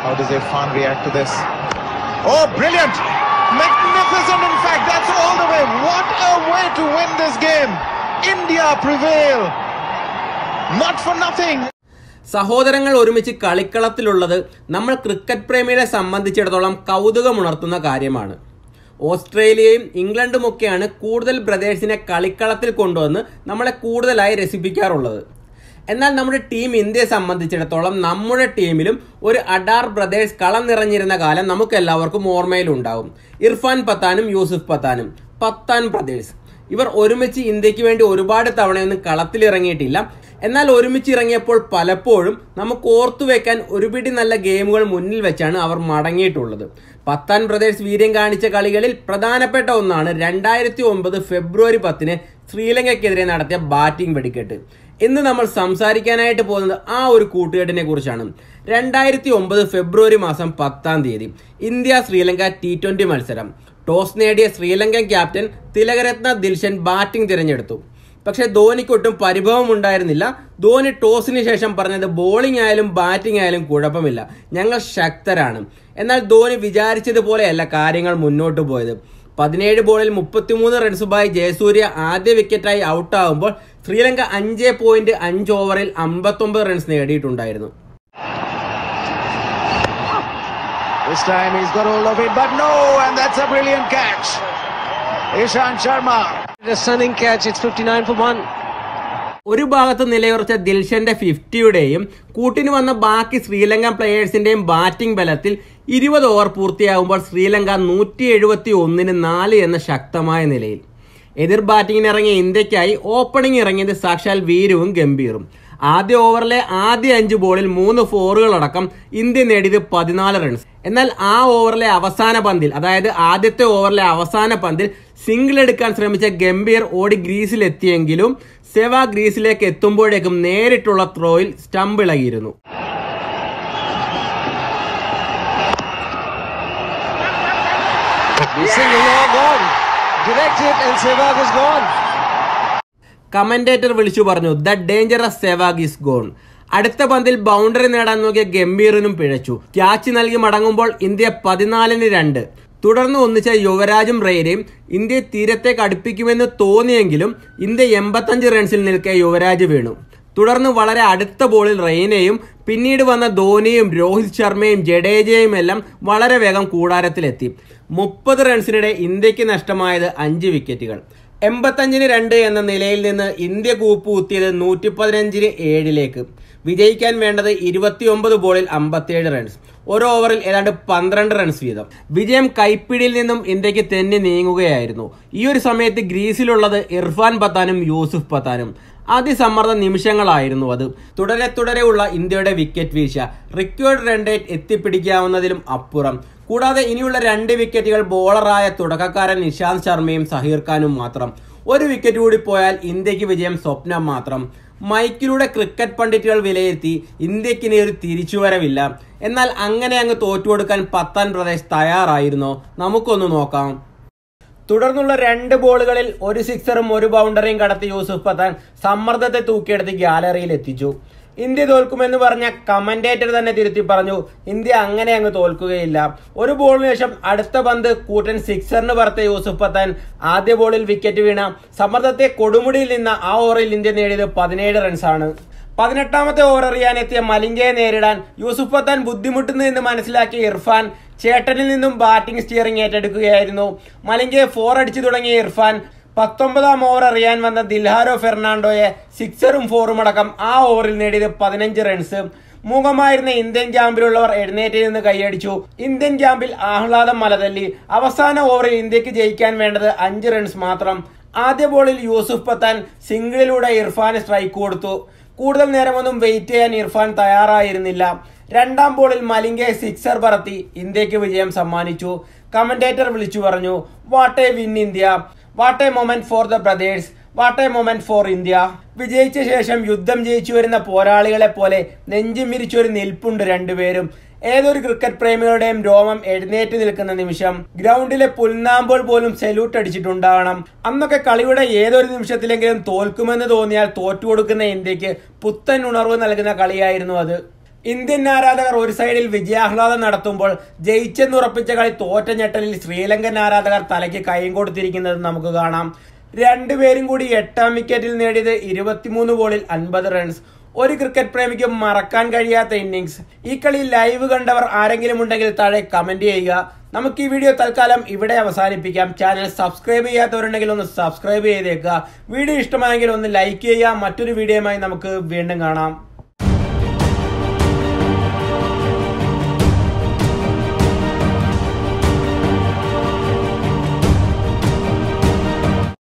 How does Irfan react to this? Oh, brilliant! Magnificent, in fact, that's all the way. What a way to win this game! India prevail! Not for nothing. സഹോദരങ്ങൾ ഒരുമിച്ച് കളിക്കളത്തിലുള്ളത് നമ്മൾ cricket പ്രേമികളെ സംബന്ധിച്ചിടത്തോളം കൗതുകമുണർത്തുന്ന കാര്യമാണ് ഓസ്ട്രേലിയയും ഇംഗ്ലണ്ടുമൊക്കെയാണ് കൂടുതൽ ബ്രദേഴ്സിനെ കളിക്കളത്തിൽ കൊണ്ടുവന്ന് നമ്മളെ കൂടുതലായി രസിപ്പിക്കാറുള്ളത് എന്നാൽ നമ്മുടെ ടീം ഇന്ത്യയെ സംബന്ധിച്ചിടത്തോളം നമ്മുടെ ടീമിലും ഒരു അഡാർ ബ്രദേഴ്സ് കളം നിറഞ്ഞിരുന്ന കാലം നമുക്ക് എല്ലാവർക്കും ഓർമ്മയിലുണ്ടാവും ഇർഫാൻ പത്താനും യൂസുഫ് പത്താനും പത്താൻ ബ്രദേഴ്സ് ഇവർ ഒരുമിച്ച് ഇന്ത്യക്ക് വേണ്ടി ഒരുപാട് തവണയൊന്നും കളത്തിലിറങ്ങിയിട്ടില്ല എന്നാൽ ഒരുമിച്ച് ഇറങ്ങിയപ്പോൾ പലപ്പോഴും നമുക്ക് ഓർത്തു വെക്കാൻ ഒരുപിടി നല്ല ഗെയിമുകൾ മുന്നിൽ വെച്ചാണ് അവർ മടങ്ങിയിട്ടുള്ളത് പത്താൻ ബ്രദേഴ്സ് വീര്യം കാണിച്ച കളികളിൽ പ്രധാനപ്പെട്ട ഒന്നാണ് രണ്ടായിരത്തി ഒമ്പത് ഫെബ്രുവരി പത്തിന് ശ്രീലങ്കയ്ക്കെതിരെ നടത്തിയ ബാറ്റിംഗ് വെടിക്കെട്ട് ഇന്ന് നമ്മൾ സംസാരിക്കാനായിട്ട് പോകുന്നത് ആ ഒരു കൂട്ടുകെട്ടിനെ കുറിച്ചാണ് രണ്ടായിരത്തി ഒമ്പത് ഫെബ്രുവരി മാസം പത്താം തീയതി ഇന്ത്യ ശ്രീലങ്ക ടി ട്വന്റി മത്സരം ടോസ് നേടിയ ശ്രീലങ്കൻ ക്യാപ്റ്റൻ തിലകരത്ന ദിൽഷൻ ബാറ്റിംഗ് തിരഞ്ഞെടുത്തു പക്ഷെ ധോനിക്കൊട്ടും പരിഭവം ഉണ്ടായിരുന്നില്ല ധോനി ടോസിന് ശേഷം പറഞ്ഞത് ബോളിംഗ് ആയാലും ബാറ്റിംഗ് ആയാലും കുഴപ്പമില്ല ഞങ്ങൾ ശക്തരാണ് എന്നാൽ ധോനി വിചാരിച്ചതുപോലെയല്ല കാര്യങ്ങൾ മുന്നോട്ട് പോയത് പതിനേഴ് ബോളിൽ മുപ്പത്തിമൂന്ന് റൺസുമായി ജയസൂര്യ ആദ്യ വിക്കറ്റായി ഔട്ടാകുമ്പോൾ ശ്രീലങ്ക അഞ്ച് പോയിന്റ് അഞ്ച് ഓവറിൽ അമ്പത്തൊമ്പത് റൺസ് നേടിയിട്ടുണ്ടായിരുന്നു This time he's got hold of it, but no, and that's a brilliant catch. Ishan Sharma. A stunning catch. It's 59 for one. ഒരു ഭാഗത്ത് നിലയുറച്ച ദിൽഷന്റെ ഫിഫ്റ്റിയുടെയും കൂട്ടിന് വന്ന ബാക്കി ശ്രീലങ്കൻ പ്ലെയേഴ്സിന്റെയും ബാറ്റിംഗ് ബലത്തിൽ ഇരുപത് ഓവർ പൂർത്തിയാകുമ്പോൾ ശ്രീലങ്ക നൂറ്റി എഴുപത്തി ഒന്നിന് നാല് എന്ന ശക്തമായ നിലയിൽ എതിർ ബാറ്റിംഗിന് ഇറങ്ങിയ ഇന്ത്യക്കായി ഓപ്പണിംഗ് ഇറങ്ങിയത് സാക്ഷാൽ വീരുവും ഗംഭീറും ആദ്യ ഓവറിലെ ആദ്യ അഞ്ച് ബോളിൽ മൂന്ന് ഫോറുകളടക്കം ഇന്ത്യ നേടിയത് പതിനാല് റൺസ് എന്നാൽ ആ ഓവറിലെ അവസാന പന്തിൽ അതായത് ആദ്യത്തെ ഓവറിലെ അവസാന പന്തിൽ സിംഗിൾ എടുക്കാൻ ശ്രമിച്ച ഗംഭീർ ഓടി ഗ്രീസിലെത്തിയെങ്കിലും സെവ ഗ്രീസിലേക്ക് എത്തുമ്പോഴേക്കും നേരിട്ടുള്ള ത്രോയിൽ സ്റ്റംപ് ഇളകിയിരുന്നു The single long gone. Directed and Sehwag is gone. കമന്റേറ്റർ വിളിച്ചു പറഞ്ഞു the dangerous Sehwag is gone അടുത്ത പന്തിൽ ബൗണ്ടറി നേടാൻ നോക്കിയ ഗംഭീറിനും പിഴച്ചു ക്യാച്ച് നൽകി മടങ്ങുമ്പോൾ ഇന്ത്യ പതിനാലിന് രണ്ട് തുടർന്ന് ഒന്നിച്ച യുവരാജും റെയ്നയും ഇന്ത്യയെ തീരത്തേക്ക് അടുപ്പിക്കുമെന്ന് തോന്നിയെങ്കിലും ഇന്ത്യ എൺപത്തഞ്ച് റൺസിൽ നിൽക്കെ യുവരാജ് വീണു തുടർന്ന് വളരെ അടുത്ത ബോളിൽ റെയ്നയും പിന്നീട് വന്ന ധോനിയും രോഹിത് ശർമ്മയും ജഡേജയും എല്ലാം വളരെ വേഗം കൂടാരത്തിലെത്തി മുപ്പത് റൺസിനിടെ ഇന്ത്യക്ക് നഷ്ടമായത് അഞ്ച് വിക്കറ്റുകൾ എൺപത്തഞ്ചിന് രണ്ട് എന്ന നിലയിൽ നിന്ന് ഇന്ത്യ കൂപ്പുകുത്തിയത് നൂറ്റി പതിനഞ്ചിന് ഏഴിലേക്ക് വിജയിക്കാൻ വേണ്ടത് ഇരുപത്തിയൊമ്പത് ബോളിൽ അമ്പത്തിയേഴ് റൺസ് ഒരു ഓവറിൽ ഏതാണ്ട് പന്ത്രണ്ട് റൺസ് വീതം വിജയം കൈപ്പിടിയിൽ നിന്നും ഇന്ത്യക്ക് തെന്നി നീങ്ങുകയായിരുന്നു ഈ ഒരു സമയത്ത് ഗ്രീസിലുള്ളത് ഇർഫാൻ പത്താനും യൂസുഫ് പത്താനും അതിസമ്മർദ്ദ നിമിഷങ്ങളായിരുന്നു അത് തുടരെ തുടരെയുള്ള ഇന്ത്യയുടെ വിക്കറ്റ് വീഴ്ച റിക്വേർഡ് റൺ റേറ്റ് എത്തിപ്പിടിക്കാവുന്നതിലും അപ്പുറം കൂടാതെ ഇനിയുള്ള രണ്ട് വിക്കറ്റുകൾ ബോളറായ തുടക്കക്കാരൻ നിശാന്ത് ശർമ്മയും സഹീർ ഖാനും മാത്രം ഒരു വിക്കറ്റ് കൂടി പോയാൽ ഇന്ത്യക്ക് വിജയം സ്വപ്നം മാത്രം മൈക്കിലൂടെ ക്രിക്കറ്റ് പണ്ഡിറ്റുകൾ വിലയിരുത്തി ഇന്ത്യക്ക് ഇനി ഒരു തിരിച്ചുവരവില്ല എന്നാൽ അങ്ങനെ അങ്ങ് തോറ്റുകൊടുക്കാൻ പത്താൻ പ്രദേശ് തയ്യാറായിരുന്നോ നമുക്കൊന്ന് നോക്കാം തുടർന്നുള്ള രണ്ട് ബോളുകളിൽ ഒരു സിക്സറും ഒരു ബൗണ്ടറിയും കടത്തി യൂസുഫ് പത്താൻ സമ്മർദ്ദത്തെ തൂക്കിയെടുത്ത് ഗ്യാലറിയിൽ എത്തിച്ചു ഇന്ത്യ തോൽക്കുമെന്ന് പറഞ്ഞ കമന്റേറ്റർ തന്നെ തിരുത്തി പറഞ്ഞു ഇന്ത്യ അങ്ങനെ അങ്ങ് തോൽക്കുകയില്ല ഒരു ബോളിന് ശേഷം അടുത്ത പന്ത് കൂട്ടൻ സിക്സറിന് പറത്ത യൂസുഫ് പത്താൻ ആദ്യ ബോളിൽ വിക്കറ്റ് വീണ സമ്മർദ്ദത്തെ കൊടുമുടിയിൽ നിന്ന് ആ ഓവറിൽ ഇന്ത്യ നേടിയത് പതിനേഴ് റൺസാണ് പതിനെട്ടാമത്തെ ഓവർ എറിയാനെത്തിയ മലിംഗയെ നേരിടാൻ യൂസുഫ് പത്താൻ ബുദ്ധിമുട്ടുന്നു എന്ന് മനസ്സിലാക്കിയ ഇർഫാൻ ചേട്ടനിൽ നിന്നും ബാറ്റിംഗ് സ്റ്റിയറിംഗ് ഏറ്റെടുക്കുകയായിരുന്നു മലിംഗയെ ഫോർ അടിച്ചു തുടങ്ങിയ ഇർഫാൻ പത്തൊമ്പതാം ഓവർ എറിയാൻ വന്ന ദിൽഹാരോ ഫെർണാണ്ടോയെ സിക്സറും ഫോറും അടക്കം ആ ഓവറിൽ നേടിയത് പതിനഞ്ച് റൺസ് മൂകമായിരുന്ന ഇന്ത്യൻ ക്യാമ്പിലുള്ളവർ എഴുന്നേറ്റ് നിന്ന് കൈയടിച്ചു ഇന്ത്യൻ ക്യാമ്പിൽ ആഹ്ലാദം മലതല്ലി അവസാന ഓവറിൽ ഇന്ത്യക്ക് ജയിക്കാൻ വേണ്ടത് അഞ്ച് റൺസ് മാത്രം ആദ്യ ബോളിൽ യൂസുഫ് പത്താൻ സിംഗിളിലൂടെ ഇർഫാന് സ്ട്രൈക്ക് കൊടുത്തു കൂടുതൽ നേരമൊന്നും വെയിറ്റ് ചെയ്യാൻ ഇർഫാൻ തയ്യാറായിരുന്നില്ല രണ്ടാം ബോളിൽ മലിംഗയെ സിക്സർ പറത്തി ഇന്ത്യക്ക് വിജയം സമ്മാനിച്ചു കമന്റേറ്റർ വിളിച്ചു പറഞ്ഞു what a win India what a moment for the brothers what a moment for India വിജയിച്ച ശേഷം യുദ്ധം ജയിച്ചു വരുന്ന പോരാളികളെ പോലെ നെഞ്ചും വിരിച്ചൊരു നിൽപ്പുണ്ട് രണ്ടുപേരും ഏതൊരു ക്രിക്കറ്റ് പ്രേമികളുടെയും രോമം എഴുന്നേറ്റ് നിൽക്കുന്ന നിമിഷം ഗ്രൗണ്ടിലെ പുൽനാമ്പോൾ പോലും സല്യൂട്ട് അടിച്ചിട്ടുണ്ടാകണം അന്നൊക്കെ കളിയുടെ ഏതൊരു നിമിഷത്തിലെങ്കിലും തോൽക്കുമെന്ന് തോന്നിയാൽ തോറ്റുകൊടുക്കുന്ന ഇന്ത്യക്ക് പുത്തൻ ഉണർവ് നൽകുന്ന കളിയായിരുന്നു അത് ഇന്ത്യൻ ആരാധകർ ഒരു സൈഡിൽ വിജയാഹ്ലാദം നടത്തുമ്പോൾ ജയിച്ചെന്നുറപ്പിച്ച കളി തോറ്റ ഞെട്ടലിൽ ശ്രീലങ്കൻ ആരാധകർ തലയ്ക്ക് കൈയും കൊടുത്തിരിക്കുന്നത് നമുക്ക് കാണാം രണ്ടുപേരും കൂടി എട്ടാം വിക്കറ്റിൽ നേടിയത് ഇരുപത്തിമൂന്ന് ബോളിൽ അൻപത് റൺസ് ഒരു ക്രിക്കറ്റ് പ്രേമിക്ക് മറക്കാൻ കഴിയാത്ത ഇന്നിങ്സ് ഈ കളി ലൈവ് കണ്ടവർ ആരെങ്കിലും ഉണ്ടെങ്കിൽ താഴെ കമന്റ് ചെയ്യുക നമുക്ക് ഈ വീഡിയോ തൽക്കാലം ഇവിടെ അവസാനിപ്പിക്കാം ചാനൽ സബ്സ്ക്രൈബ് ചെയ്യാത്തവരുണ്ടെങ്കിൽ ഒന്ന് സബ്സ്ക്രൈബ് ചെയ്തേക്കുക വീഡിയോ ഇഷ്ടമായെങ്കിൽ ഒന്ന് ലൈക്ക് ചെയ്യുക മറ്റൊരു വീഡിയോയുമായി നമുക്ക് വീണ്ടും കാണാം